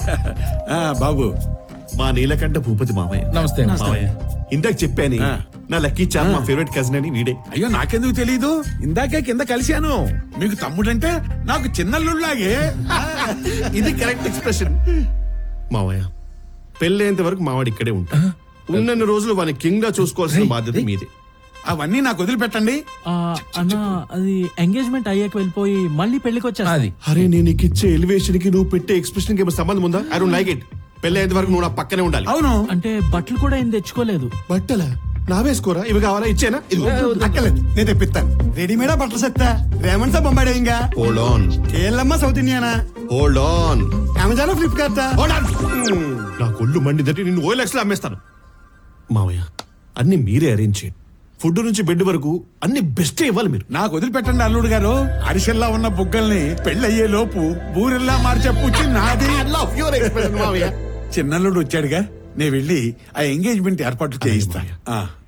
ఆ, బాబు మా నీలకంఠ భూపతి మామయ్య నమస్తే మామయ్య ఇందాక చెప్పాను ఆ. నా లక్కీ చార్ మా ఫేవరెట్ కజిన్ అని వీడే అయ్యో నాకెందుకు తెలీదు ఇందాకే కింద కలిశాను మీకు తమ్ముడంటే నాకు చిన్నల్లుళ్ళలాగే ఇది కరెక్ట్ ఎక్స్ప్రెషన్ మావయ్య పెళ్ళేంత వరకు మావాడు ఇక్కడే ఉంటా ఉన్నన్ని రోజులు వాని కింగ్ గా చూసుకోవాల్సిన బాధ్యత మీదే అవన్నీ నాకు వదిలిపెట్టండి ఆ, అన్న అది ఎంగేజ్మెంట్ అయ్యాక వెళ్ళిపోయి మళ్ళీ పెళ్లికి వచ్చేస్తా అది అరే నేను నీకు ఇచ్చే ఎలివేషన్ కి నువ్వు పెట్టే ఎక్స్ప్రెషన్ కి ఏమైనా సంబంధం ఉందా ఐ డోంట్ లైక్ ఇట్ పెళ్ళేంత వరకు నువ్వు నా పక్కనే ఉండాలి అవును అంటే బట్టలు కూడా ఏం తెచ్చుకోలేదు బట్టలా నా వేసుకోరా ఇవి కావాలా ఇచ్చేనా అక్కర్లేదు నేను తెప్పిస్తాను రెడీమేడా బట్టలు సెత్తా రేమండ్ సార్ బొంబాయి ఇంకా హోల్డ్ ఆన్ కేళ్ళమ్మ సౌత్ ఇండియానా హోల్డ్ ఆన్ అమెజాన్ ఫ్లిప్కార్ట్ నా కొళ్ళు మండిదంటే నిన్ను ఓఎల్ఎక్స్ లో అమ్మేస్తాను మావయ్య అన్ని మీరే అరేంజ్ చేయండి ఫుడ్ నుంచి బెడ్ వరకు అన్ని బెస్ట్ ఇవ్వాలి మీరు నాకు వదిలిపెట్టండి అల్లుడు గారు అరిసెల్లా ఉన్న బుగ్గల్ని పెళ్ళయ్యే లోపు బూరెల్లా మార్చే పుచ్చి నాది చిన్నల్లుడు వచ్చాడుగా నేను వెళ్ళి ఆ ఎంగేజ్మెంట్ ఏర్పాట్లు చేయిస్తా ఆ.